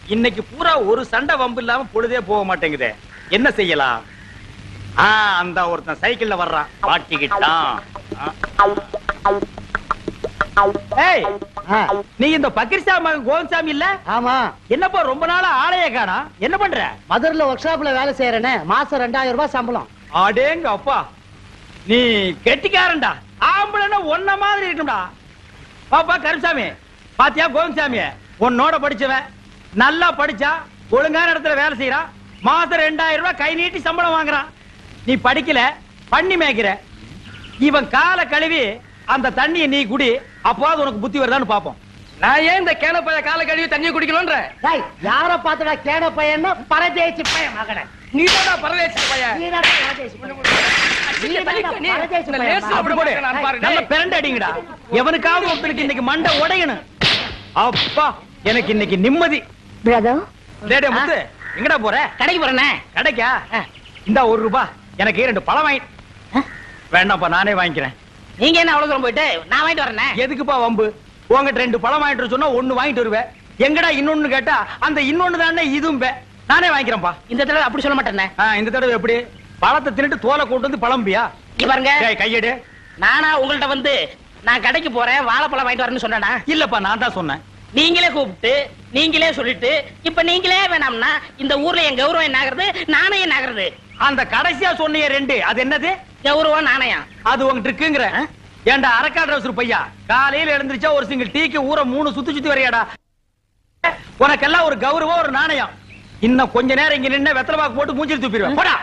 இன்னைக்கு பூரா ஒரு சண்டை வம்பு இல்லாம பொழுதே போக மாட்டேங்குதே என்ன செய்யலாம் ஆ அந்த ஒருத்தன் சைக்கிள்ல வர்றான் மாட்டிக்கிட்டான் ஆ. ஏய் நீ இந்த பக்கிரிசா மகன் கோவிந்தசாமி இல்ல ஆமா என்னப்பா ரொம்ப நாளா ஆளைய காணா என்ன பண்ற மதுரைல ஒர்க் ஷாப்ல வேலை செய்யறேனே மாசம் ரெண்டாயிரம் ரூபாய் சம்பளம் அடேங்க அப்பா நீ கெட்டிக்காரன்டா ஆம்பளைன்னா ஒன்ன மாதிரி இருக்கும்டா பாப்பா கருசாமி பாத்தியா கோவிந்தசாமி உன்னோட படிச்சவன் நல்லா படிச்சா ஒழுங்கான இடத்துல வேலை செய்யறான் மாசம் ரெண்டாயிரம் ரூபாய் கை நீட்டி சம்பளம் வாங்குறான் நீ படிக்கல பண்ணி மேய்க்கிற இவன் காலை கழுவி அந்த தண்ணியை நீ குடி அப்போது உனக்கு புத்தி வருதான்னு பாப்போம் நான் ஏன் இந்த கேன பைய காலை கழுவி தண்ணி குடிக்கணும்ன்ற டேய் யார பாத்துடா கேன பையன்னா பரதேசி பையன் மகனே நீ தான் பரதேசி பையன் நீ தான் பரதேசி பையன். நீ தள்ளிக்க, நீ. பரதேசி இந்த பையன். லேசு அப்படி போடு நான் பாரு, நல்ல டேய். பிரண்டு அடிங்கடா எவனுக்காவது ஒருத்தனுக்கு இன்னைக்கு மண்டை உடையணும் அப்பா எனக்கு இன்னைக்கு நிம்மதி பிரதர் டேய் டேய் முத்து எங்கடா போற கடைக்கு போறேனே கடைக்கா இந்த ஒரு ரூபாய் எனக்கு ரெண்டு பழம் வாங்கி வேண்டாம்ப்பா நானே வாங்கிக்கிறேன் நீங்க என்ன அவ்வளவு தூரம் போயிட்டு நான் வாங்கிட்டு வரேனே எதுக்குப்பா வம்பு உங்ககிட்ட ரெண்டு பழம் வாங்கிட்டு வர சொன்னா ஒண்ணு வாங்கிட்டு வருவேன் எங்கடா இன்னொன்னு கேட்டா அந்த இன்னொன்னு தானே இதுவும் பே. நானே வாங்கிக்கிறேன்ப்பா இந்த தடவை அப்படி சொல்ல மாட்டேனே ஆ, இந்த தடவை எப்படி பழத்தை தின்னுட்டு தோலை கொண்டு வந்து பழம்பியா இங்க பாருங்க டேய், கையெடு நானா உங்கள்ட்ட வந்து நான் கடைக்கு போறேன் வாழைப்பழம் வாங்கிட்டு வரேன்னு சொன்னேனா இல்லப்பா நான் தான் சொன்னேன் நீங்களே கூப்பிட்டு நீங்களே சொல்லிட்டு இப்ப நீங்களே வேணாம்னா இந்த ஊர்ல என் கௌரவம் என்ன ஆகுறது நாணயம் என்ன ஆகுறது அந்த கடைசியா சொன்னீங்க ரெண்டு அது என்னது கௌரவம் நாணயம் அது உங்ககிட்ட இருக்குங்கிற ஏன்டா அரக்கா டிரவுசர் பையா காலையில எழுந்திருச்சா ஒரு சிங்கிள் டீக்கு ஊரை மூணு சுத்தி சுத்தி வரையாடா உனக்கெல்லாம் ஒரு கௌரவம் ஒரு நாணயம் இன்னும் கொஞ்ச நேரம் இங்க நின்னு வெத்தலை பாக்கு போட்டு மூஞ்சில் துப்பிடுவேன் போடா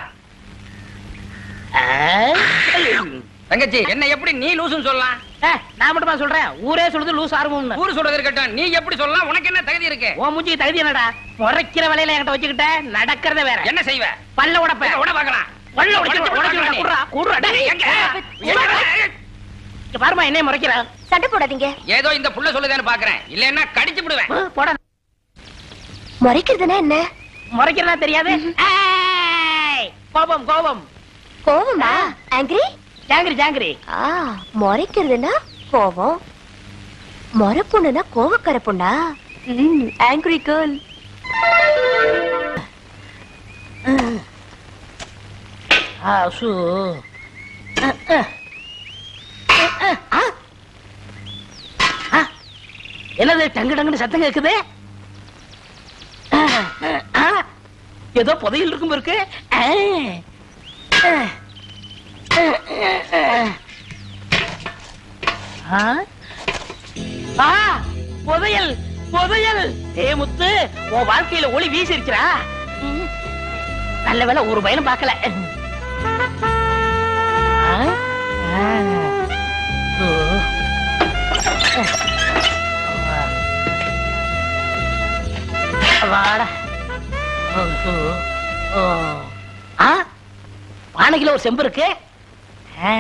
தங்கச்சி என்ன எப்படி நீ லூசுன்னு சொல்லலாம் ஏ, நான் மட்டுமா சொல்றேன் ஊரே சொல்லுது லூஸ் ஆர்வம்னு ஊரு சொல்றது இருக்கட்டும் நீ எப்படி சொல்லலாம் உனக்கு என்ன தகுதி இருக்கு உன் மூஞ்சிக்கு தகுதி என்னடா முறைக்கிற வேலையில என்கிட்ட வச்சுக்கிட்ட நடக்கிறத வேற என்ன செய்வ பல்ல உடப்ப உட பார்க்கலாம் பல்ல உடைச்சு உடைச்சு குடுறா குடுறா டேய், எங்க? இங்க பாருமா என்னைய முறைக்கிறா சண்டை போடாதீங்க ஏதோ இந்த புள்ள சொல்லுதான்னு பாக்குறேன் இல்லன்னா கடிச்சு விடுவேன் போட முறைக்கிறதுனா என்ன முறைக்கிறதா தெரியாது ஏய், கோபம் கோபம் கோவமா ஆங்கிரி ஜாங்கிரி ஜாங்கிரி ஆ முறைக்கிறதுனா கோவம் முறை பொண்ணுனா கோவக்கார பொண்ணா ஆங்கிரி கேர்ள் ஆ, சு. அஹ், அஹ். அஹ், அஹ், ஆ. ஆ. என்னது டங்கு டங்குன்னு சத்தம் கேக்குது அஹ், அஹ், ஆ. ஏதோ புதையில் இருக்கும் இருக்கு அஹ். அஹ். அஹ், அஹ், அஹ். ஆ? ஆ, புதையல் புதையல் ஏ முத்து உன் வாழ்க்கையில ஒளி வீசிருக்கிறா ம். நல்ல வேளை ஒரு பயனும் பார்க்கல ஆ? ஆ. ஓ. வாடா ஓ, ஓ, ஓ. ஆ? பானைக்குள்ள ஒரு செம்பு இருக்கு ஆ.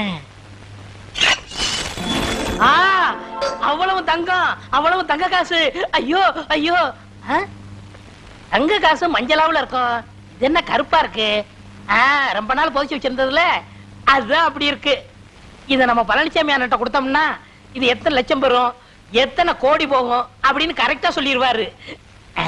ஆ, அவ்வளவு தங்கம் அவ்வளவு தங்க காசு ஐயோ ஐயோ ஆ? தங்க காசு மஞ்சளாவுல இருக்கும் இது என்ன கருப்பா இருக்கு ஆ, ரொம்ப நாள் புதைச்சு வச்சிருந்ததுல அதுதான் அப்படி இருக்கு இத நம்ம பழனிசாமி அண்ணன்ட்ட கொடுத்தோம்னா இது எத்தனை லட்சம் பெறும் எத்தனை கோடி போகும் அப்படின்னு கரெக்டா சொல்லிடுவாரு ஆ.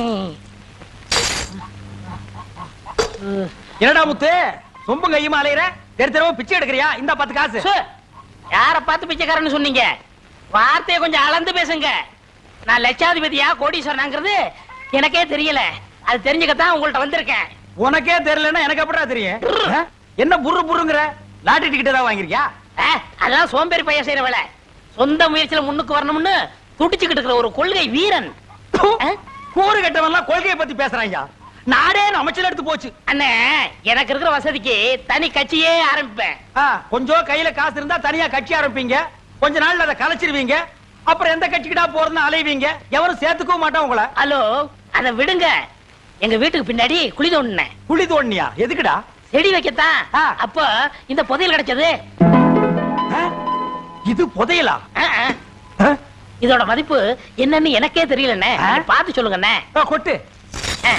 என்னடா முத்து சொம்பு கையுமா அலையிற தெரு தெருவா பிச்சை எடுக்கிறியா இந்த பத்து காசு சு, யார பார்த்து பிச்சைக்காரன்னு சொன்னீங்க வார்த்தையை கொஞ்சம் அளந்து பேசுங்க நான் லட்சாதிபதியா கோடீஸ்வரனாங்கிறது எனக்கே தெரியல அது தெரிஞ்சுக்கத்தான் உங்கள்ட்ட வந்திருக்கேன் உனக்கே தெரியலன்னா எனக்கு எப்படா தெரியும் ஆ? என்ன புர்ரு புர்ருங்கிற லாட்டரி டிக்கெட் ஏதாவது வாங்கிருக்கியா ஆ, அதெல்லாம் சோம்பேறி பையன் செய்யற வேலை சொந்த முயற்சியில முன்னுக்கு வரணும்னு துடிச்சுக்கிட்டு இருக்கிற ஒரு கொள்கை வீரன் ப்பு, ஆ? கூறு கட்டவன்லாம் கொள்கையை பத்தி பேசுறாங்க நாடே அமைச்சர் எடுத்து போச்சு அண்ணே எனக்கு இருக்கிற வசதிக்கு தனி கட்சியே ஆரம்பிப்பேன் ஆ, கொஞ்சம் கையில காசு இருந்தா தனியா கட்சி ஆரம்பிப்பீங்க கொஞ்ச நாள்ல அதை கலைச்சிருவீங்க அப்புறம் எந்த கட்சிக்கிட்டா போறதுன்னு அலைவீங்க எவரும் சேர்த்துக்கவும் மாட்டான் உங்களை ஹலோ அத விடுங்க எங்க வீட்டுக்கு பின்னாடி குழி தோண்டினேன் குழி தோண்டியா எதுக்குடா செடி வைக்கத்தான் ஆ. அப்ப இந்த புதையல் கிடைச்சது ஆ? இது புதையலா ஆ, ஆ. ஆ? இதோட மதிப்பு என்னன்னு எனக்கே தெரியலண்ணே ஆ? நீங்க பார்த்து சொல்லுங்கண்ணே ஆ, கொட்டு ஆ.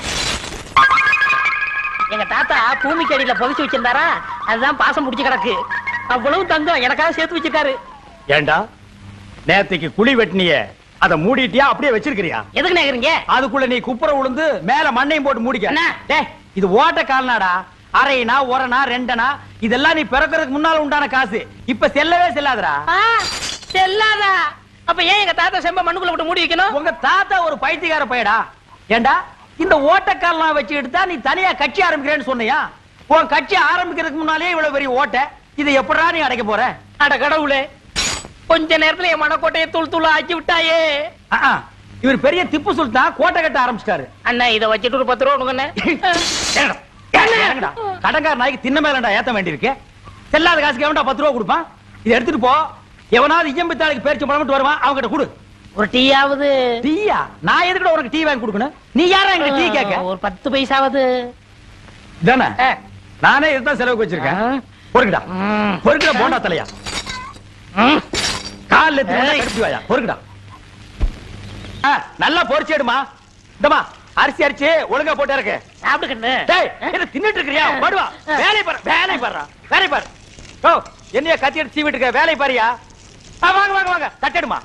எங்க தாத்தா பூமிக்கு அடியில புதைச்சு வச்சிருந்தாரா அதுதான் பாசம் புடிச்சு கிடக்கு அவ்வளவு தங்கம் எனக்காக சேர்த்து வச்சிருக்காரு ஏண்டா நேத்துக்கு குழி வெட்டினிய அத மூடிட்டியா அப்படியே வச்சிருக்கிறியா எதுக்கு நேக்குறீங்க அதுக்குள்ள நீ குப்புற உளுந்து மேல மண்ணையும் போட்டு மூடிக்க அண்ணா. டேய் இது ஓட்ட கால்னாடா அரைனா ஒரணா ரெண்டனா இதெல்லாம் நீ பிறக்கறதுக்கு முன்னால உண்டான காசு இப்ப செல்லவே செல்லாதடா ஆ, செல்லாதா அப்ப ஏன் எங்க தாத்தா செம்ப மண்ணுக்குள்ள விட்டு மூடி வைக்கணும் உங்க தாத்தா ஒரு பைத்தியக்கார பையடா ஏண்டா இந்த ஓட்டக்கால்லாம் வச்சுக்கிட்டு தான் நீ தனியா கட்சி ஆரம்பிக்கிறேன்னு சொன்னியா உன் கட்சி ஆரம்பிக்கிறதுக்கு முன்னாலே இவ்வளவு பெரிய ஓட்ட இதை எப்படா நீ அடைக்க போற அட கடவுளே கொஞ்ச நேரத்துல என் மனக்கோட்டையை தூள் தூள் ஆக்கி விட்டாயே ஆ, ஆ. இவர் பெரிய திப்பு சுல்தான் கோட்டை கட்ட ஆரம்பிச்சிட்டாரு அண்ணா இத வச்சுட்டு ஒரு பத்து ரூபா கொடுங்கண்ணே ஏங்கடா, ஏங்கடா, கடன்கார நாய்க்கு தின்ன மேலடா ஏத்த வேண்டியிருக்கு செல்லாத காசுக்கு எவன்டா பத்து ரூபா கொடுப்பான் இதை எடுத்துட்டு போ எவனாவது இயம்பித்தாளுக்கு பேரிச்சு பழமிட்டு வருவான் அவன்கிட்ட கொடு ஒரு டீயாவது டீயா நான் எதுக்குடா உனக்கு டீ வாங்கி கொடுக்கணும் நீ யாரா எங்க டீ கேட்க ஒரு பத்து பைசாவது தானே ஆ. நானே இதுதான் செலவுக்கு வச்சிருக்கேன் பொறுக்குடா ம். பொறுக்குடா போண்டா தலையா ம். கால்ல எத்தி ஏய். கடிச்சு வாயா பொறுக்குடா ஆ, நல்லா பொரிச்சு எடுமா இந்தமா அரிசி அரிச்சு ஒழுங்கா போட்டு இருக்கு சாப்பிட்டுக்கண்ணு டேய் என்ன தின்னுட்டு இருக்கறியா படுவா வேலை பாரு வேலை பாரு வேலை பாரு ஓ என்னைய கத்தி எடுத்து சீவிட்டு இருக்க வேலை பாரியா ஆ, வாங்க வாங்க வாங்க தட்டடுமா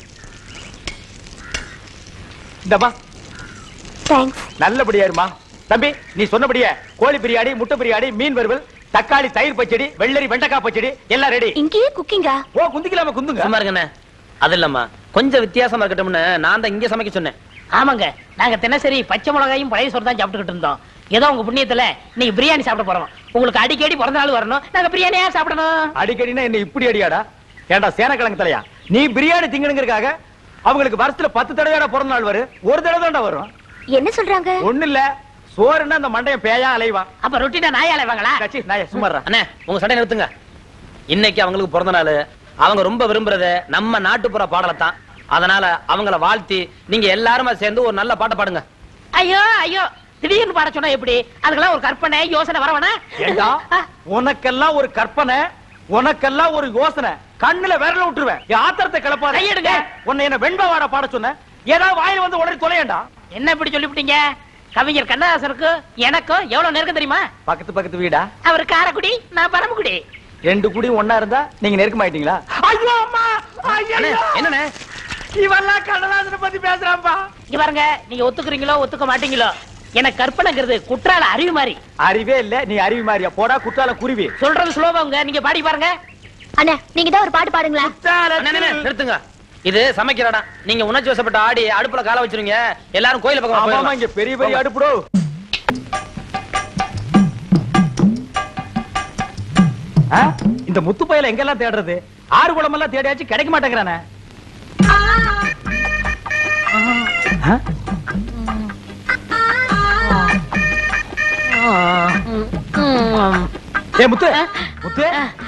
இந்தமா தேங்க்ஸ் நல்லபடியா இருமா தம்பி நீ சொன்னபடியே கோழி பிரியாணி முட்டை பிரியாணி மீன் வறுவல் தக்காளி தயிர் பச்சடி வெள்ளரி வெண்டைக்காய் பச்சடி எல்லாம் ரெடி இங்கேயே குக்கிங்கா ஓ குந்திக்கலாம குந்துங்க சும்மா இருங்கண்ணே அது இல்லம்மா கொஞ்சம் வித்தியாசமா இருக்கட்டும்னு நான் தான் இங்க சமைக்க சொன்னேன் ஆமாங்க நாங்க தினசரி பச்சை மிளகாயும் பழைய சோறு தான் சாப்பிட்டுக்கிட்டு இருந்தோம் ஏதோ உங்க புண்ணியத்துல நீங்க பிரியாணி சாப்பிட போறோம் உங்களுக்கு அடிக்கடி பிறந்த நாள் வரணும் நாங்க பிரியாணியா சாப்பிடணும் அடிக்கடினா என்ன இப்படி அடியாடா ஏன்டா சேனக்கிழங்கு தலையா நீ பிரியாணி திங்கணுங்கிறதுக்காக அவங்களுக்கு வருஷத்துல பத்து தடவைடா பிறந்த நாள் வரும் ஒரு தடவை தான்டா வரும் என்ன சொல்றாங்க ஒண்ணு இல்ல சோறுன்னா அந்த மண்டையன் பேயா அலைவான் அப்ப ரொட்டினா நாயால வாங்களா கட்சி நான் சும்மாறா அண்ணே உங்க சண்டை நிறுத்துங்க இன்னைக்கு அவங்களுக்கு பிறந்த நாள் அவங்க ரொம்ப விரும்புறது நம்ம நாட்டுப்புற பாடலைத்தான் அதனால அவங்கள வாழ்த்தி நீங்க எல்லாருமே சேர்ந்து ஒரு நல்ல பாட்டை பாடுங்க ஐயோ ஐயோ திடீர்னு பாட சொன்னா எப்படி அதுக்கெல்லாம் ஒரு கற்பனை யோசனை வரவனா ஏண்டா உனக்கெல்லாம் ஒரு கற்பனை உனக்கெல்லாம் ஒரு யோசனை கண்ணுல விரல விட்டுருவேன் என் ஆத்திரத்தை கிளப்பாத கையெடுங்க. ஏய், உன்னை என்ன வெண்பா வாட பாட சொன்ன ஏதாவது வாயில வந்து உடனே தொலையண்டா என்ன இப்படி சொல்லிவிட்டீங்க கவிஞர் கண்ணதாசனுக்கு எனக்கும் எவ்வளவு நெருக்கம் தெரியுமா பக்கத்து பக்கத்து வீடா அவர் காரக்குடி நான் பரமக்குடி ரெண்டு கூடி ஒண்ணா இருந்தா நீங்க நெருக்கமாயிட்டீங்களா ஐயோ அம்மா ஐயோ அண்ணே, என்னண்ணே இவெல்லாம் கண்ணதாசனை பத்தி பேசுறான்பா இங்க பாருங்க நீங்க ஒத்துக்குறீங்களோ ஒத்துக்க மாட்டீங்களோ எனக்கு கற்பனைங்கிறது குற்றால அறிவு மாதிரி அறிவே இல்ல நீ அறிவு மாதிரியா போடா குற்றால குருவி சொல்றது சுலபங்க நீங்க பாடி பாருங்க அண்ணா நீங்க தான் ஒரு பாட்டு பாடுங்களா அண்ணே, அண்ணே, நிறுத்துங்க இது சமைக்கிற இடம் நீங்க உணர்ச்சி வசப்பட்ட ஆடி அடுப்புல கால வச்சிருங்க எல்லாரும் கோயில பக்கம் ஆமாமா போயிடலாம். இங்க பெரிய பெரிய அடுப்புடோ ஆ? இந்த முத்து பயல எங்கெல்லாம் தேடுறது ஆறு குளம் எல்லாம் தேடியாச்சு கிடைக்க மாட்டேங்கிறானே ஆ? ஏய் முத்து முத்து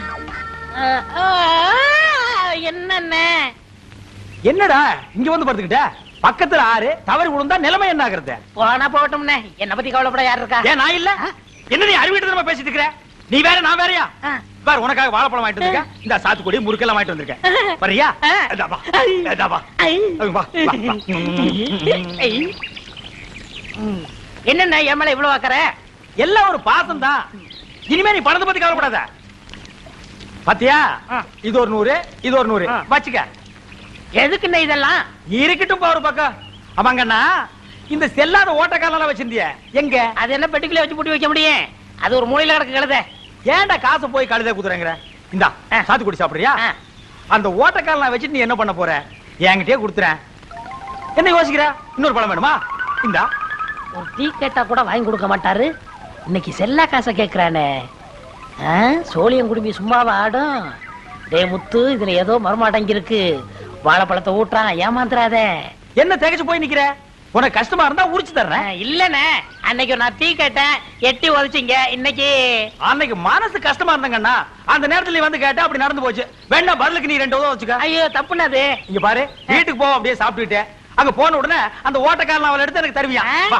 என்னென்ன என்னடா இங்க வந்து படுத்துக்கிட்ட பக்கத்துல ஆறு தவறி விழுந்தா நிலைமை என்ன ஆகுறது போனா போகட்டும்னே என்ன பத்தி கவலைப்பட யார் இருக்கா ஏன் நான் இல்ல என்ன நீ அறிவிட்டு நம்ம பேசிட்டு இருக்கிற நீ வேற நான் வேறயா ஆ. பாரு உனக்காக வாழைப்பழம் வாங்கிட்டு வந்திருக்கேன் இந்த சாத்துக்குடி முறுக்கெல்லாம் வாங்கிட்டு வந்திருக்கேன் வரியா ஆ. இந்தா வா இந்தா வா ஐ. வா, வா, வா. ஐ. ம். என்னண்ணே என் மேல இவ்வளவு வைக்கிற எல்லாம் ஒரு பாசம் தான் இனிமே நீ பணத்தை பத்தி கவலைப்படாத பாத்தியா ஆ. இது ஒரு நூறு இது ஒரு நூறு ஆ. வச்சுக்க எதுக்குண்ணே இதெல்லாம் இருக்கட்டும் பா ஒரு பக்கம் ஆமாங்கண்ணா இந்த செல்லாத ஓட்டக்காலம் வச்சிருந்திய எங்க அது என்ன பெட்டிக்குள்ள வச்சு பூட்டி வைக்க முடியும் அது ஒரு மூலையில கிடக்கு கழுத ஏன்டா காசை போய் கழுத குதுறேங்கிற இந்தா ஆ. சாத்துக்குடி சாப்பிடுறியா ஆ. அந்த ஓட்டக்காரனை வச்சுட்டு நீ என்ன பண்ண போற என்கிட்டயே கொடுத்துறேன் என்ன யோசிக்கிற இன்னொரு பழம் வேணுமா இந்தா ஒரு டீ கேட்டா கூட வாங்கி கொடுக்க மாட்டாரு இன்னைக்கு செல்லா காசை கேக்குறானே ஆ, சோழியம் குடுமி சும்மாவா ஆடும் டேய் முத்து இதுல ஏதோ மரமாட்டங்கி இருக்கு வாழைப்பழத்தை ஊட்டுறான் ஏமாந்துறாத என்ன திகைச்சு போய் நிக்கிற உனக்கு கஷ்டமா இருந்தா உரிச்சு தர்றேன் இல்லனே அன்னைக்கு நான் டீ கேட்டேன் எட்டி உதச்சிங்க இன்னைக்கு அன்னைக்கு மனசு கஷ்டமா இருந்தாங்கண்ணா அந்த நேரத்துல நீ வந்து கேட்ட அப்படி நடந்து போச்சு வேணா பதிலுக்கு நீ ரெண்டு உதவ வச்சுக்க ஐயோ தப்புனது இங்க பாரு வீட்டுக்கு போ அப்படியே சாப்பிட்டுட்டு அங்க போன உடனே அந்த ஓட்டக்காரன் அவளை எடுத்து எனக்கு தருவியா வா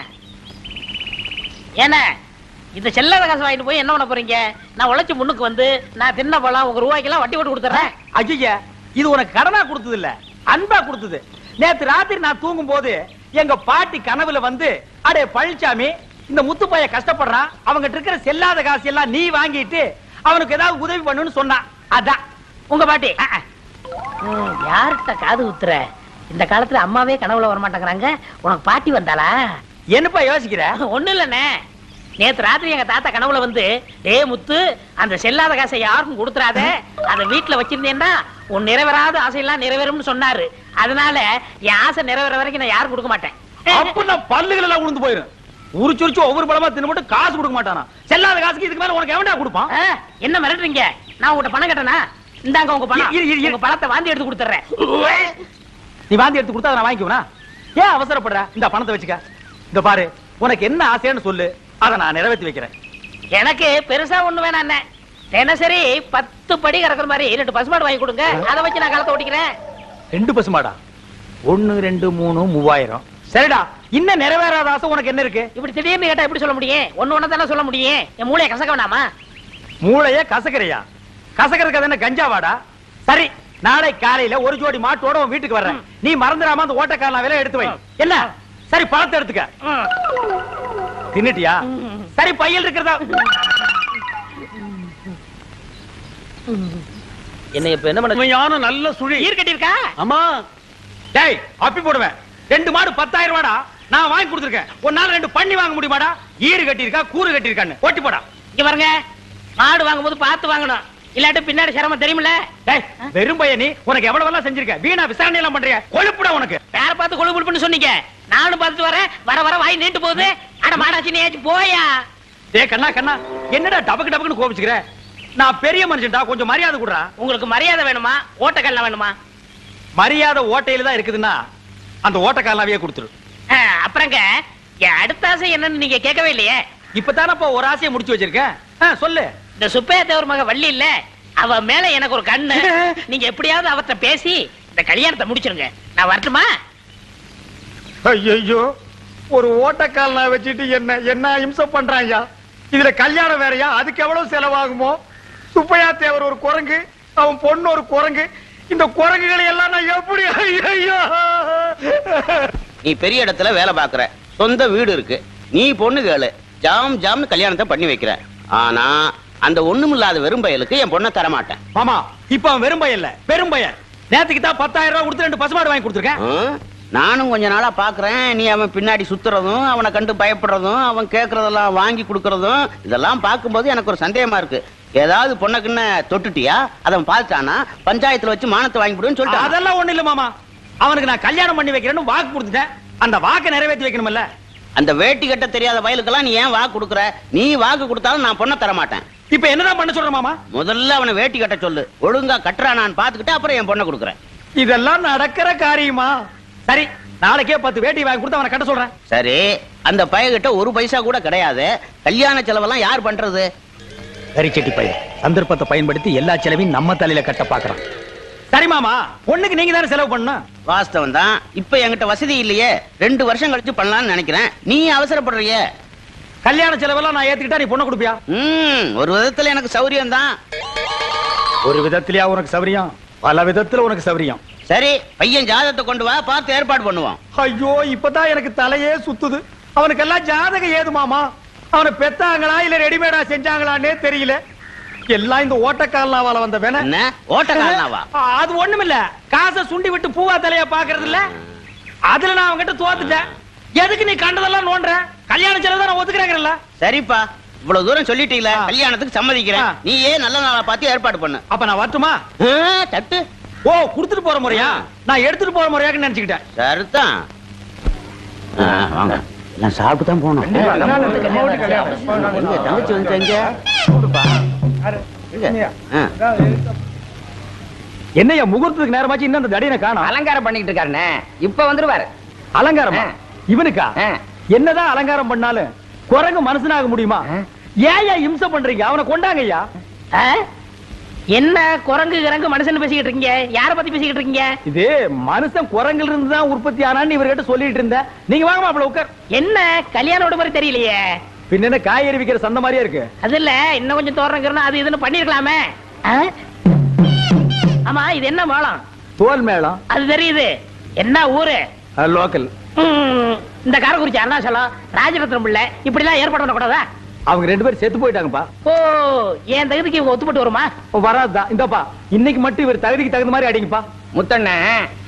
ஏன்னா இந்த செல்லாத காசு வாங்கிட்டு போய் என்ன பண்ண போறீங்க நான் உழைச்சு முன்னுக்கு வந்து நான் தின்ன பழம் உங்க ரூபாய்க்கெல்லாம் வட்டி போட்டு கொடுத்துறேன் ஐயா இது உனக்கு கடனா கொடுத்தது இல்ல அன்பா கொடுத்தது நேத்து ராத்திரி நான் தூங்கும் போது எங்க பாட்டி கனவுல வந்து அடே பழனிசாமி இந்த முத்து பையன் கஷ்டப்படுறான் அவங்கிட்ட இருக்கிற செல்லாத காசு எல்லாம் நீ வாங்கிட்டு அவனுக்கு ஏதாவது உதவி பண்ணுன்னு சொன்னான் அதான் உங்க பாட்டி ம், யார்கிட்ட காது குத்துற இந்த காலத்துல அம்மாவே கனவுல வர மாட்டேங்கிறாங்க உனக்கு பாட்டி வந்தாளா என்னப்பா யோசிக்கிற ஒண்ணு இல்லண்ணே நேத்து ராத்திரி எங்க தாத்தா கனவுல வந்து டே முத்து அந்த செல்லாத காசை யாருக்கும் கொடுத்துறாத அதை வீட்டுல வச்சிருந்தேன்னா உன் நிறைவேறாத ஆசையெல்லாம் நிறைவேறும்னு சொன்னாரு அதனால என் ஆசை நிறைவேற வரைக்கும் நான் யாரும் கொடுக்க மாட்டேன் அப்ப நான் பல்லுகள் எல்லாம் உளுந்து போயிரும் உரிச்சு உரிச்சு ஒவ்வொரு பழமா தின்னு மட்டும் காசு கொடுக்க மாட்டானா செல்லாத காசுக்கு இதுக்கு மேல உனக்கு எவன்டா கொடுப்பான் ஆ, என்ன மிரட்டுறீங்க நான் உங்கள்கிட்ட பணம் கட்டனா இந்தாங்க உங்க பணம் இரு, இரு, இரு. உங்க பணத்தை வாந்தி எடுத்து கொடுத்துறேன் நீ வாந்தி எடுத்து கொடுத்தா அதை நான் வாங்கிக்குவனா ஏன் அவசரப்படுற இந்த பணத்தை வச்சுக்க இந்த பாரு உனக்கு என்ன ஆசைன்னு சொல்லு அதை நான் நிறைவேற்றி வைக்கிறேன் எனக்கு பெருசா ஒண்ணு வேணாம் அண்ணே தினசரி பத்து படி கறக்குற மாதிரி ரெண்டு பசுமாடு வாங்கி கொடுங்க அதை வச்சு நான் காலத்தை ஓட்டிக்கிறேன் ரெண்டு பசுமாடா ஒண்ணு ரெண்டு மூணு மூவாயிரம் சரிடா இன்னும் நிறைவேறாத ஆசை உனக்கு என்ன இருக்கு இப்படி திடீர்னு கேட்டா எப்படி சொல்ல முடியும் ஒண்ணு ஒண்ணு தானே சொல்ல முடியும் என் மூளையை கசக்க வேணாமா மூளைய கசக்கறையா கசக்கறதுக்கு என்ன கஞ்சாவாடா சரி நாளை காலையில ஒரு ஜோடி மாட்டோட உன் வீட்டுக்கு வர்றேன் நீ மறந்துடாம அந்த ஓட்டக்காரன் விலை எடுத்து வை என்ன சரி பழத்தை எடுத்துக்க ம். தின்னுட்டியா சரி பையல் இருக்கிறதா என்ன இப்ப என்ன பண்ண உண்மையான நல்ல சுழி ஈர் கட்டியிருக்கா ஆமா டேய் அப்பி போடுவேன் ரெண்டு மாடு பத்தாயிரம் ரூபாடா நான் வாங்கி கொடுத்துருக்கேன் ஒரு நாள் ரெண்டு பண்ணி வாங்க முடியுமாடா ஈறு கட்டியிருக்கா கூறு கட்டியிருக்கான்னு ஓட்டி போடா இங்க பாருங்க மாடு வாங்கும்போது பார்த்து வாங்கணும் இல்லாட்டி பின்னாடி சிரமம் தெரியுமில்ல டேய் வெறும் பையன் நீ உனக்கு எவ்வளவு எல்லாம் செஞ்சிருக்க வீணா விசாரணை எல்லாம் பண்றியா கொழுப்புடா உனக்கு யார பார்த்து கொழு கொழுப்புன்னு சொன்னீங்க நானும் பார்த்துட்டு வரேன் வர வர வாய் நீண்டு போகுது அட மாடாச்சி நீ போயா டேய் கண்ணா கண்ணா என்னடா டபக்கு டபக்குன்னு கோபிச்சுக்கிற நான் பெரிய மனுஷன்டா கொஞ்சம் மரியாதை கொடுறா உங்களுக்கு மரியாதை வேணுமா ஓட்டக்கல்ல வேணுமா மரியாதை ஓட்டையில தான் இருக்குதுன்னா அந்த ஓட்டக்காரனாவே கொடுத்துரு ஆ, அப்புறங்க என் அடுத்த ஆசை என்னன்னு நீங்க கேட்கவே இல்லையே இப்பதானப்பா ஒரு ஆசையை முடிச்சு வச்சிருக்கேன் ஆ, சொல்லு இந்த சுப்பையா தேவர் மக வள்ளி இல்ல அவ மேல எனக்கு ஒரு கண்ணு நீங்க எப்படியாவது அவர்ட்ட பேசி இந்த கல்யாணத்தை முடிச்சிருங்க நான் வரட்டுமா ஐயோ ஒரு ஓட்டக்காரனா வச்சுட்டு என்ன என்ன இம்சம் பண்றாங்க இதுல கல்யாணம் வேறயா அதுக்கு எவ்வளவு செலவாகுமோ சுப்பையா தேவர் ஒரு குரங்கு அவன் பொண்ணு ஒரு குரங்கு இந்த குரங்குகளை எல்லாம் நான் எப்படி ஐயோ நீ பெரிய இடத்துல வேலை பாக்குற சொந்த வீடு இருக்கு நீ பொண்ணு கேளு ஜாம் ஜாம்னு கல்யாணத்தை பண்ணி வைக்கிற ஆனா அந்த ஒண்ணுமில்லாத வெறும் பயலுக்கு என் பொண்ணை தர மாட்டேன் மாமா இப்ப அவன் வெறும் பையன் இல்ல பெரும் பையன் நேத்துக்கு தான் பத்தாயிரம் ரூபாய் கொடுத்து ரெண்டு பசுமாடு வாங்கி கொடுத்துருக்கேன் ஆ? நானும் கொஞ்ச நாளா பாக்குறேன் நீ அவன் பின்னாடி சுத்துறதும் அவனை கண்டு பயப்படுறதும் அவன் கேக்குறதெல்லாம் வாங்கி கொடுக்கறதும் இதெல்லாம் பார்க்கும்போது எனக்கு ஒரு சந்தேகமா இருக்கு ஏதாவது பொண்ணுக்குன்னு தொட்டுட்டியா அதை பார்த்தானா பஞ்சாயத்துல வச்சு மானத்தை வாங்கி விடுன்னு சொல்லிட்டு அதெல்லாம் ஒண்ணு இல்ல மாமா அவனுக்கு நான் கல்யாணம் பண்ணி வைக்கிறேன்னு வாக்கு கொடுத்துட்டேன் அந்த வாக்கை நிறைவேற்றி வைக்கணும்ல அந்த வேட்டி கட்ட தெரியாத வயலுக்கெல்லாம் நீ ஏன் வாக்கு கொடுக்குற நீ வாக்கு கொடுத்தாலும் நான் பொண்ணை தர மாட்டேன் இப்ப என்னதான் பண்ண சொல்ற மாமா முதல்ல அவனை வேட்டி கட்ட சொல்லு ஒழுங்கா கட்டுறானான்னு பாத்துக்கிட்டு அப்புறம் என் பொண்ணை கொடுக்குறேன் இதெல்லாம் நடக்கிற காரியமா சரி நாளைக்கே பத்து வேட்டி வாங்கி கொடுத்து அவனை கட்ட சொல்றேன் சரி அந்த பையகிட்ட ஒரு பைசா கூட கிடையாது கல்யாண செலவெல்லாம் யார் பண்றது கரிச்செட்டி பையன் சந்தர்ப்பத்தை பயன்படுத்தி எல்லா செலவையும் நம்ம தலையில கட்ட பாக்குறான் சரி மாமா பொண்ணுக்கு நீங்க தானே செலவு பண்ணணும் வாஸ்தவம் தான் இப்ப என்கிட்ட வசதி இல்லையே ரெண்டு வருஷம் கழிச்சு பண்ணலாம்னு நினைக்கிறேன் நீ அவசரப்படுறிய கல்யாண செலவெல்லாம் நான் ஏத்துக்கிட்டா நீ பொண்ணை கொடுப்பியா ம் ஒரு விதத்துல எனக்கு சௌரியம் தான் ஒரு விதத்திலயா உனக்கு சௌரியம் பல விதத்துல உனக்கு சௌரியம் சரி பையன் ஜாதகத்தை கொண்டு வா பார்த்து ஏற்பாடு பண்ணுவோம் ஐயோ இப்பதான் எனக்கு தலையே சுத்துது அவனுக்கெல்லாம் ஜாதகம் ஏது மாமா அவனை பெத்தாங்களா இல்ல ரெடிமேடா செஞ்சாங்களான்னே தெரியல எல்லாம் இந்த ஓட்டக்காரனாவால வந்த வேணா என்ன ஓட்டக்காரனாவா அது ஒண்ணுமில்ல காசை சுண்டி விட்டு பூவா தலைய பாக்குறது இல்ல அதுல நான் அவன்கிட்ட தோத்துட்டேன் எதுக்கு நீ கண்டதெல்லாம் நோண்டுற கல்யாண செலவு தான் நான் ஒத்துக்கிறேங்கல்ல சரிப்பா இவ்வளவு தூரம் சொல்லிட்டீங்களே ஆ. கல்யாணத்துக்கு சம்மதிக்கிறேன் ஆ. நீயே நல்ல நாளா பார்த்து ஏற்பாடு பண்ணு அப்ப நான் வரட்டுமா ஆ, தட்டு ஓ குடுத்துட்டு போற முறையா நான் எடுத்துட்டு போற முறையான்னு நினைச்சுக்கிட்டேன் சரிதான் ஆ, வாங்க எல்லாம் சாப்பிட்டு தான் போகணும் எங்க தங்கச்சி வந்துட்டாங்க எங்க? ஆ. என்னய்யா முகூர்த்தத்துக்கு நேரமாச்சு இன்னும் அந்த தடியனை காணோம் அலங்காரம் பண்ணிட்டு இருக்காருண்ணே இப்ப வந்துருவாரு அலங்காரமா ஆ. இவனுக்கா ஆ. என்னதான் அலங்காரம் பண்ணாலும் குரங்கு மனுஷனாக முடியுமா ஆ. ஏன் ஏன் இம்சை பண்றீங்க அவனை கொண்டாங்க ஐயா ஆ? என்ன குரங்கு கிரங்கு மனுஷன் பேசிக்கிட்டு இருக்கீங்க யார பத்தி பேசிக்கிட்டு இருக்கீங்க இது மனுஷன் குரங்குல இருந்து தான் உற்பத்தி ஆனான்னு இவர்கிட்ட சொல்லிட்டு இருந்தேன் நீங்க வாங்க மாப்பிள உட்கார் என்ன கல்யாணோட மாதிரி தெரியலையே பின்ன என்ன காய்கறி விக்கிற சந்த மாதிரியா இருக்கு அது இல்ல இன்னும் கொஞ்சம் தோறங்கிறனா அது இதுன்னு பண்ணிருக்கலாமே ஆ? ஆமா இது என்ன மேளம் தோல் மேளம் அது தெரியுது என்ன ஊரு லோக்கல் ம், இந்த காரக்குறிச்சி அருணாச்சலம் ராஜரத்னம் பிள்ளை இப்படி எல்லாம் ஏற்பாடு பண்ணக்கூடாதா அவங்க ரெண்டு பேரும் செத்து போயிட்டாங்கப்பா ஓ என் தகுதிக்கு இவங்க ஒத்துப்பட்டு வருமா வராதுதான் இந்தப்பா இன்னைக்கு மட்டும் இவர் தகுதிக்கு தகுந்த மாதிரி அடிங்கப்பா முத்தண்ண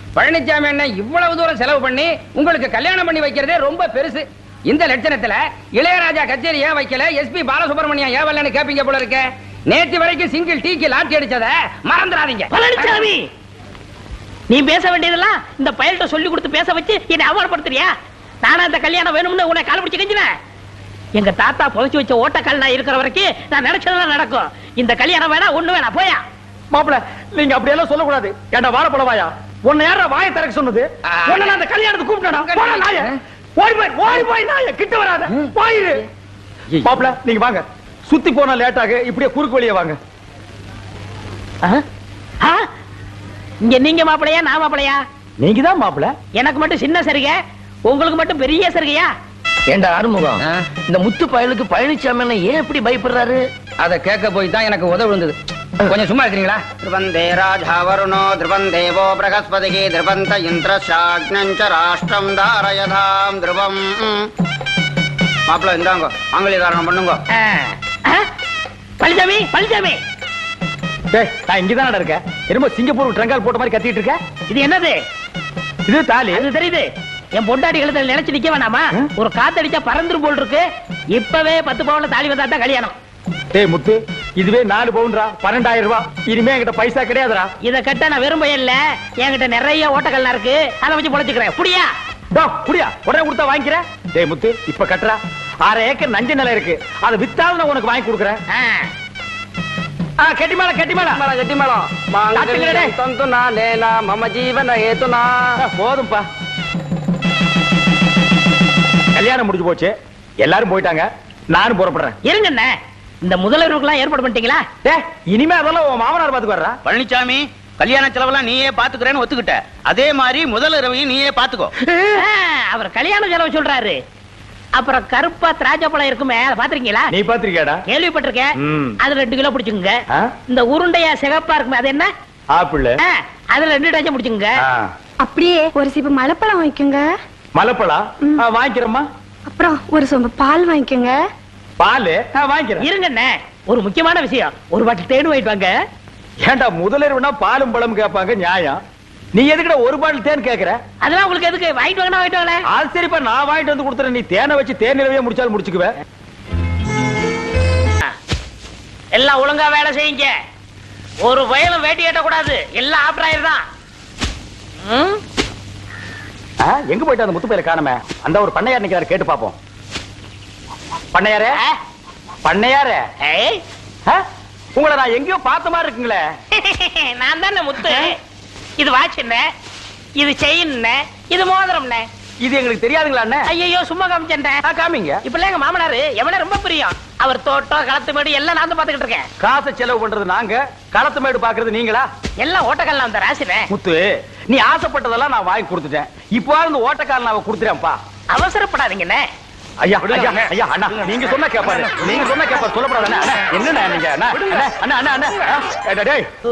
பழனிசாமி அண்ணன் இவ்வளவு தூரம் செலவு பண்ணி உங்களுக்கு கல்யாணம் பண்ணி வைக்கிறதே ரொம்ப பெருசு இந்த லட்சணத்துல இளையராஜா கச்சேரி ஏன் வைக்கல எஸ்பி பாலசுப்ரமணியம் ஏன் வரலன்னு கேப்பீங்க போல இருக்க நேத்து வரைக்கும் சிங்கிள் டீக்கு லாட்டி அடிச்சத மறந்துடாதீங்க பழனிசாமி நீ பேச வேண்டியதெல்லாம் இந்த பயல்கிட்ட சொல்லி கொடுத்து பேச வச்சு என்னை அவமானப்படுத்துறியா நானா இந்த கல்யாணம் வேணும்னு உன்னை கால பிடிச்சு கெஞ்சினேன் எங்க தாத்தா புதைச்சு வச்ச ஓட்டக்கால் நான் இருக்கிற வரைக்கும் நான் நினைச்சதெல்லாம் நடக்கும் இந்த கல்யாணம் வேணா ஒண்ணு வேணா போயா மாப்பிள நீங்க அப்படியெல்லாம் சொல்லக்கூடாது ஏன்டா வாழைப்பழவாயா உன்னை யாரா வாயை திறக்க சொன்னது ஆ. உன்னை நான் அந்த கல்யாணத்துக்கு கூப்பிட்டா போடா நாய ஓடி போய் ஓடி போய் நாய கிட்ட வராத போயிரு மாப்பிள நீங்க வாங்க சுத்தி போனா லேட் ஆகு இப்படியே குறுக்கு வழியா வாங்க ஆ? ஆ? இங்க நீங்க மாப்பிளையா நான் மாப்பிளையா நீங்க தான் மாப்பிள எனக்கு மட்டும் சின்ன சரிகை உங்களுக்கு மட்டும் பெரிய சரிகையா ஏண்டா ஆறுமுகம் இந்த முத்து பயலுக்கு பழனிசாமி அண்ணன் ஏன் இப்படி பயப்படுறாரு அதை கேட்க போய் தான் எனக்கு உதவி விழுந்தது கொஞ்சம் சும்மா இருக்கிறீங்களா ध्रुवन्दे राजा वरुणो ध्रुवं देवो बृहस्पतिः ध्रुवन्त इन्द्रशाग्नञ्च राष्ट्रं धारयधाम् ध्रुवम् மாப்பிள்ள இந்தாங்க ஆங்கிலியக்காரன் பண்ணுங்க ஆ. ஆ? பழனிசாமி பழனிசாமி டேய் நான் இங்க தான் இருக்கேன் என்னமோ சிங்கப்பூர் ட்ரங்கால் போட்ட மாதிரி கத்திட்டு இருக்கேன் இது என்னது இது தாலி அது தெரியுது என் பொண்டாட்டி கழுத்துல நினைச்சு நிக்க வேணாமா ஒரு காத்தடிச்சா பறந்துரும் போல் இருக்கு இப்பவே பத்து பவுன்ல தாலி வந்தா தான் கல்யாணம் டேய் முத்து இதுவே நாலு பவுன்ரா பன்னெண்டாயிரம் ரூபாய் இனிமே என்கிட்ட பைசா கிடையாதுடா இத கட்ட நான் வெறும் இல்ல என்கிட்ட நிறைய ஓட்டக்கல்லாம் இருக்கு அதை வச்சு பொழைச்சுக்கிறேன் புடியா டோ குடியா உடனே கொடுத்தா வாங்கிக்கிறேன் டேய் முத்து இப்ப கட்டுறா அரை ஏக்கர் நஞ்ச நிலம் இருக்கு அதை வித்தாவது நான் உனக்கு வாங்கி கொடுக்குறேன் ஆ. ஆ, கெட்டி மேல கெட்டி மேல கட்டி மேளம் மாங்கல்யம் மாங்கல்யம் தந்து நானேனா மம ஜீவன ஏதுனா ஆ, போதும்பா கல்யாணம் முடிஞ்சு போச்சு எல்லாரும் போயிட்டாங்க நானும் புறப்படுறேன் இருங்க அண்ணே. இந்த முதல்வருக்கெல்லாம் ஏற்பாடு பண்ணிட்டீங்களா டேய் இனிமே அதெல்லாம் உன் மாமனார் பாத்துக்கு வர்றா பழனிசாமி கல்யாண செலவெல்லாம் நீயே பாத்துக்கிறேன்னு ஒத்துக்கிட்ட அதே மாதிரி முதல் இரவையும் நீயே பாத்துக்கோ ஆ, அவர் கல்யாண செலவு சொல்றாரு அப்புறம் கருப்பா திராட்சை பழம் இருக்குமே அதை பாத்திருக்கீங்களா நீ பாத்திருக்கியாடா கேள்விப்பட்டிருக்கேன் ம். அது ரெண்டு கிலோ பிடிச்சுங்க ஆ? இந்த உருண்டையா சிகப்பா இருக்குமே அது என்ன ஆப்பிள் ஆ, அதுல ரெண்டு டஜன் பிடிச்சுங்க ஆ, அப்படியே ஒரு சீப்பு மலைப்பழம் வாங்கிக்கோங்க மலைப்பழம் ஆ, வாங்கிக்கிறேம்மா அப்புறம் ஒரு சொம்பு பால் வாங்கிக்கோங்க பால் ஆ, வாங்கிக்கிறேன் இருங்க அண்ணே. ஒரு முக்கியமான விஷயம் ஒரு பாட்டில் தேன் வாங்கிட்டு வாங்க ஏன்டா முதலிரவுனா பாலும் பழம் கேட்பாங்க நியாயம் நீ எதுக்குடா ஒரு பாட்டில் தேன் கேக்குற அதெல்லாம் உங்களுக்கு எதுக்கு வாங்கிட்டு வாங்க வாங்கிட்டு வாங்களேன் அது சரிப்பா நான் வாங்கிட்டு வந்து கொடுத்துறேன் நீ தேனை வச்சு தேன் நிலவையே முடிச்சாலும் முடிச்சுக்குவேன் எல்லாம் ஒழுங்கா வேலை செய்யுங்க ஒரு வயலும் வேட்டி கட்டக்கூடாது எல்லாம் ஆப்ராயர் தான் ம்? ஆ, எங்க போயிட்டு அந்த முத்து பையில காணமே அந்த ஒரு பண்ணையார் நிக்கிறாரு கேட்டு பாப்போம் பண்ணையாரே ஆ? பண்ணையாரே ஏய், ஆ? உங்களை நான் எங்கேயோ பார்த்த மாதிரி இருக்குங்களே நான் தானே முத்து இது வாட்ச் என்ன இது செயின் இது மோதிரம் இது எங்களுக்கு தெரியாதுங்களா அண்ணே ஐயோ சும்மா காமிச்சேன் ஆ, காமிங்க இப்ப எங்க மாமனாரு எவனே ரொம்ப பிரியம் அவர் தோட்டம் களத்து மேடு எல்லாம் நான் தான் பாத்துக்கிட்டு இருக்கேன் காசை செலவு பண்றது நாங்க களத்து மேடு பாக்குறது நீங்களா எல்லாம் ஓட்டக்கல்லாம் அந்த ராசினே முத்து நீ ஆசைப்பட்டதெல்லாம் நான் வாங்கி கொடுத்துட்டேன் இப்போ அந்த ஓட்டக்காரன் நான் கொடுத்துறேன்ப்பா அவசரப்படாதீங்கண்ணே ஐயா ஐயா ஐயா அண்ணா நீங்க சொன்னா கேப்பாரு நீங்க சொன்னா கேப்பாரு சொல்லப்படாது அண்ணா என்னண்ணா நீங்க அண்ணா அண்ணா அண்ணா அண்ணா அண்ணா ஆ, ஏடா, டேய் ஓ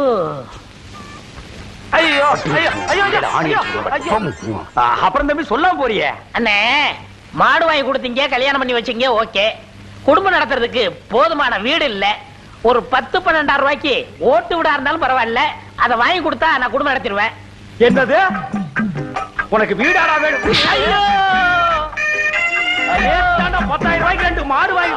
ஐயோ ஐயோ ஐயோ ஐயோ, ஐயோ ஐயோ ஆ, அப்புறம் தம்பி சொல்லாம போறியே அண்ணே மாடு வாங்கி கொடுத்தீங்க கல்யாணம் பண்ணி வச்சீங்க ஓகே குடும்பம் நடத்துறதுக்கு போதுமான வீடு இல்ல ஒரு பத்து பன்னெண்டாயிரம் ரூபாய்க்கு ஓட்டு விடா இருந்தாலும் பரவாயில்ல அதை வாங்கி கொடுத்தா நான் குடும்பம் நடத்திடுவேன் என்னது உனக்கு வீடாடா வேணும் ஐயோ ஏத்தாண்டா, பத்தாயிரம் ரூபாய்க்கு ரெண்டு மாடு வாங்கி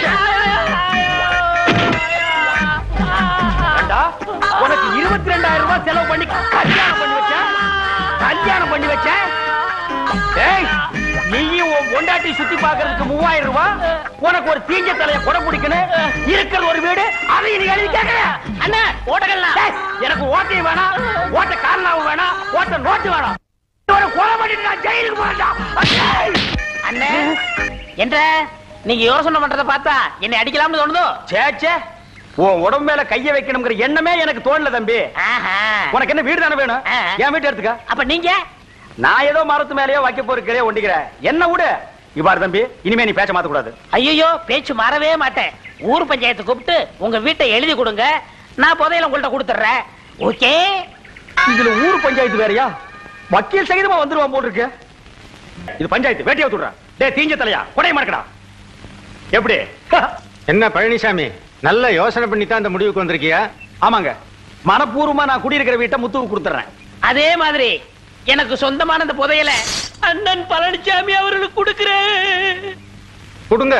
ஏண்டா, உனக்கு இருபத்தி ரெண்டாயிரம் ரூபாய் செலவு பண்ணி கல்யாணம் பண்ணி வச்சேன் கல்யாணம் பண்ணி வச்சேன் ஏய் நீயும் உன் பொண்டாட்டி சுத்தி பார்க்கிறதுக்கு மூவாயிரம் ரூபாய் உனக்கு ஒரு தீஞ்ச தலைய கொடை பிடிக்கணும் இருக்கிறது ஒரு வீடு அதை நீ எழுதி கேட்கல அண்ணா ஓட்டக்கலாம் டேய், எனக்கு ஓட்டையும் வேணாம் ஓட்ட காரணம் வேணாம் ஓட்ட நோட்டு வேணாம் ஒரு கொலை பண்ணிட்டு நான் ஜெயிலுக்கு போறேன்டா டேய். அண்ணே என்ற நீங்க யோசனை பண்றத பார்த்தா என்னை அடிக்கலாம்னு தோணுதோ சே சே உன் உடம்பு மேல கைய வைக்கணுங்கிற எண்ணமே எனக்கு தோணல தம்பி ஆஹா. உனக்கு என்ன வீடு தானே வேணும் ஆ. என் வீட்டு எடுத்துக்க அப்ப நீங்க நான் ஏதோ மரத்து மேலயோ வைக்க போறே ஒண்டிக்கிறேன் என்ன விடு இவ்வாறு தம்பி இனிமே நீ பேச்ச மாத்த கூடாது ஐயோ பேச்சு மாறவே மாட்டேன் ஊர் பஞ்சாயத்து கூப்பிட்டு உங்க வீட்டை எழுதி கொடுங்க நான் புதையல உங்கள்ட்ட கொடுத்துறேன் ஓகே இதுல ஊர் பஞ்சாயத்து வேறயா வக்கீல் சகிதமா வந்துருவான் போல் இருக்கு இது பஞ்சாயத்து வேட்டியா விட்டுடுறேன் டேய் தீஞ்ச தலையா கொடை மறக்கடா எப்படி என்ன பழனிசாமி நல்ல யோசனை பண்ணி தான் இந்த முடிவுக்கு வந்திருக்கியா ஆமாங்க மனப்பூர்வமா நான் குடியிருக்கிற வீட்டை முத்துவுக்கு கொடுத்துறேன் அதே மாதிரி எனக்கு சொந்தமான அந்த புதையல அண்ணன் பழனிசாமி அவர்களுக்கு கொடுக்கிறேன் கொடுங்க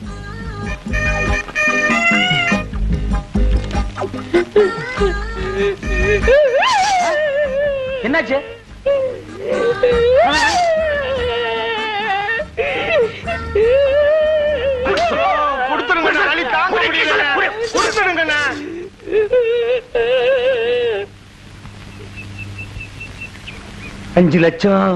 என்னாச்சு கொடுத்துருங்க வலி தாங்க முடியல கொடுத்துருங்கண்ணா அஞ்சு லட்சம்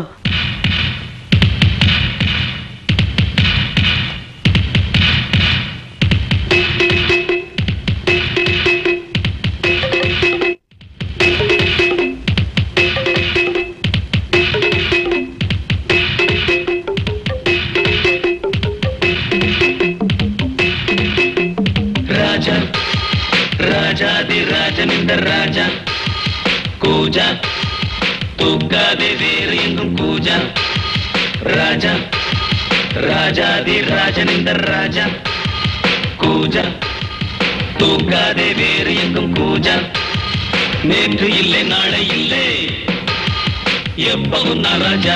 ராஜா ராஜாதி ராஜன் இந்த ராஜா கூஜா தூக்காதே வேறு எங்கும் கூஜா ராஜா ராஜாதி ராஜன் இந்த ராஜா கூஜா தூக்காதே வேறு எங்கும் கூஜா நேற்று இல்லை நாளை இல்லை எப்பவும் நான் ராஜா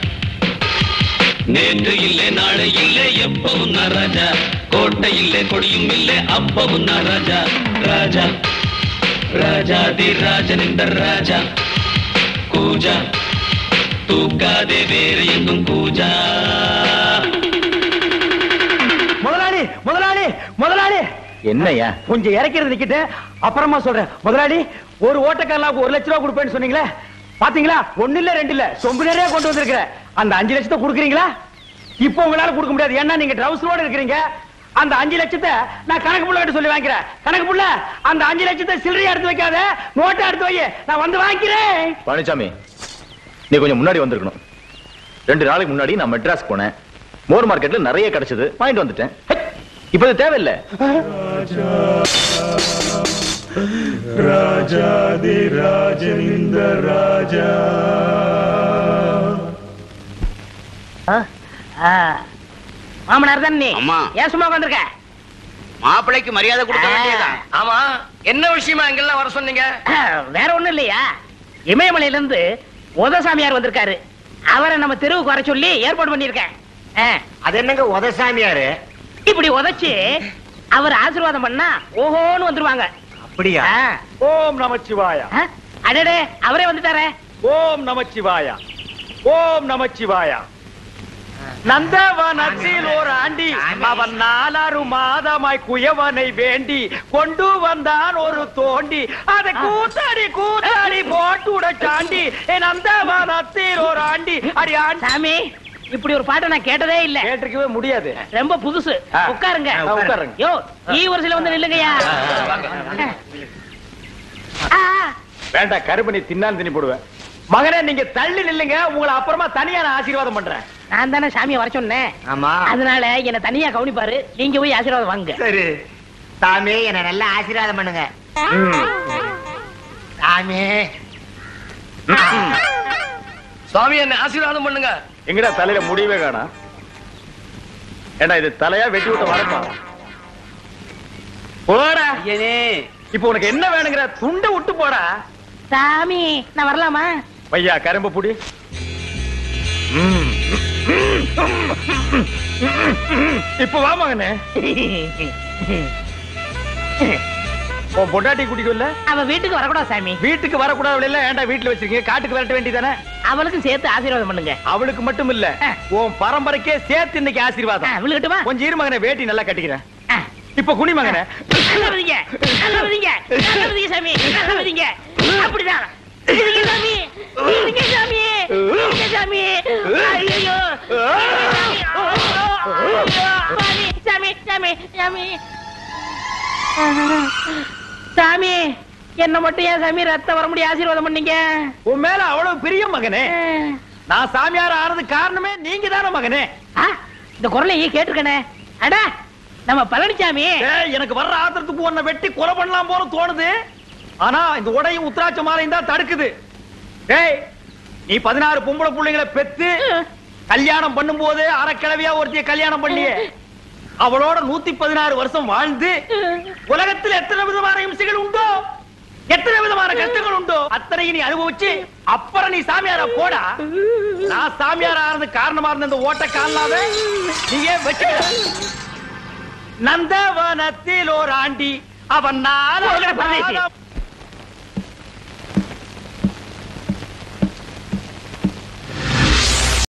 நேற்று இல்லை நாளை இல்லை எப்பவும் நான் ராஜா கோட்டை இல்லை கொடியும் இல்லை அப்பவும் நான் ராஜா ராஜா ராஜாதி ராஜன் இந்த ராஜா கூஜா தூக்காதே வேறு எங்கும் கூஜா முதலாளி முதலாளி முதலாளி என்னையா கொஞ்சம் இறக்கிறது நிக்கிட்டு அப்புறமா சொல்றேன் முதலாளி ஒரு ஓட்டக்காரலாவுக்கு ஒரு லட்ச ரூபா கொடுப்பேன்னு சொன்னீங்களே பாத்தீங்களா ஒண்ணு இல்ல ரெண்டு இல்ல சொம்பு நிறைய கொண்டு வந்திருக்கிறேன் அந்த அஞ்சு லட்சத்தை கொடுக்குறீங்களா இப்போ உங்களால கொடுக்க முடியாது ஏன்னா நீங்க ட்ரவுசரோட இருக்கிறீங்க அந்த அஞ்சு லட்சத்தை நான் கணக்கு புள்ள கிட்ட சொல்லி வாங்கிக்கிறேன் கணக்கு புள்ள அந்த அஞ்சு லட்சத்தை சில்லறையா எடுத்து வைக்காத நோட்டா எடுத்து வை நான் வந்து வாங்கிக்கிறேன் பழனிசாமி நீ கொஞ்சம் முன்னாடி வந்திருக்கணும் ரெண்டு நாளைக்கு முன்னாடி நான் மெட்ராஸ் போனேன் மோர் மார்க்கெட்ல நிறைய கிடைச்சது வாங்கிட்டு வந்துட்டேன் ஹே, இப்ப இது தேவையில்லை ராஜாதி ராஜனிந்த ராஜா மாமனார் தான் நீ அம்மா. ஏன் சும்மா உட்காந்துருக்க மாப்பிள்ளைக்கு மரியாதை கொடுக்க வேண்டியதான் ஆமா என்ன விஷயமா எங்கெல்லாம் வர சொன்னீங்க வேற ஒண்ணும் இல்லையா இமயமலையில இருந்து உதசாமியார் வந்திருக்காரு அவரை நம்ம தெருவுக்கு வர சொல்லி ஏற்பாடு பண்ணிருக்கேன் ஆ, அது என்னங்க உதசாமியாரு இப்படி உதைச்சு அவர் ஆசீர்வாதம் பண்ணா ஓஹோன்னு வந்துருவாங்க அப்படியா ஆ, ஓம் நமச்சிவாயா ஆ, அடடே அவரே வந்துட்டாரே ஓம் நமச்சிவாயா ஓம் நமச்சிவாயா நந்தவனத்தில் ஒரு ஆண்டி அவன் நாலாறு மாதமாய் குயவனை வேண்டி கொண்டு வந்தான் ஒரு தோண்டி அதை கூத்தாடி கூத்தாடி போட்டு உட சாண்டி ஏ நந்தவனத்தில் ஒரு ஆண்டி அடி ஆண்டி சாமி இப்படி ஒரு பாட்டை நான் கேட்டதே இல்ல கேட்டிருக்கவே முடியாது ரொம்ப புதுசு ஆ. உட்காருங்க ஆ, உட்காருங்க. யோ ஈ வருஷத்துல வந்து நில்லுங்கய்யா ஆ, வேண்டாம் கருப்பணி தின்னான் திணி போடுவேன் மகனே நீங்க தள்ளி நில்லுங்க உங்களை அப்புறமா தனியா நான் ஆசீர்வாதம் பண்றேன் நான் தானே சாமியை வர சொன்னேன் ஆமா அதனால என்ன தனியா கவனிப்பாரு நீங்க போய் ஆசீர்வாதம் வாங்க சரி சாமி என்ன நல்லா ஆசீர்வாதம் பண்ணுங்க சாமி சுவாமி என்ன ஆசீர்வாதம் பண்ணுங்க எங்கடா தலையில முடியவே காணா ஏண்டா இது தலையா வெட்டி விட்ட வரப்பா போடா இப்போ உனக்கு என்ன வேணுங்கிற துண்டை விட்டு போடா சாமி நான் வரலாமா பையா கரும்பு புடி இப்ப வா மகனே உன் பொண்டாட்டி கூட்டிட்டு வரல அவ வீட்டுக்கு வரக்கூடாது சாமி வீட்டுக்கு வரக்கூடாது இல்ல ஏன்டா வீட்டுல வச்சிருக்கீங்க காட்டுக்கு விரட்ட வேண்டியதானே அவளுக்கும் சேர்த்து ஆசீர்வாதம் பண்ணுங்க அவளுக்கு மட்டும் இல்ல ஆ. உன் பரம்பரைக்கே சேர்த்து இன்னைக்கு ஆ, ஆசீர்வாதம் விழுகட்டுமா கொஞ்சம் இரு மகனே வேட்டி நல்லா கட்டிக்கிறேன் ஆ. இப்ப குனி மகனே நல்லா விதிங்க நல்லா விதிங்க நல்லா விதிங்க சாமி நல்லா விதிங்க அப்படிதான் விதிங்க சாமி விதிங்க சாமி விதிங்க சாமி ஐயோ சாமி சாமி சாமி சாமி சாமி என்ன மட்டும் ஏன் சாமி ரத்தம் வர முடிய ஆசீர்வாதம் பண்ணீங்க உன் மேல அவ்வளவு பிரியம் மகனே நான் சாமியார் ஆனது காரணமே நீங்க தானே மகனே ஆ, இந்த குரலை ஏன் கேட்டிருக்கனே அட நம்ம பழனிசாமி ஏய், எனக்கு வர்ற ஆத்திரத்துக்கு உன்னை வெட்டி கொலை பண்ணலாம் போல தோணுது ஆனா இந்த உடையும் உத்திராட்ச மாலையும் தான் தடுக்குது ஏய் நீ பதினாறு பொம்பளை பிள்ளைங்களை பெத்து கல்யாணம் பண்ணும்போது அறக்கிழவியா ஒருத்திய கல்யாணம் பண்ணியே அவளோட நூத்தி பதினாறு வருஷம் வாழ்ந்து உலகத்தில் எத்தனை விதமான இம்சைகள் உண்டோ எத்தனை விதமான கஷ்டங்கள் உண்டோ அத்தனையும் நீ அனுபவிச்சு அப்புறம் நீ சாமியாரா போடா நான் சாமியார் ஆனது காரணமா இருந்த இந்த ஓட்ட காணலாத நீயே வச்சுக்க நந்தவனத்தில் ஒரு ஆண்டி அவன் நாள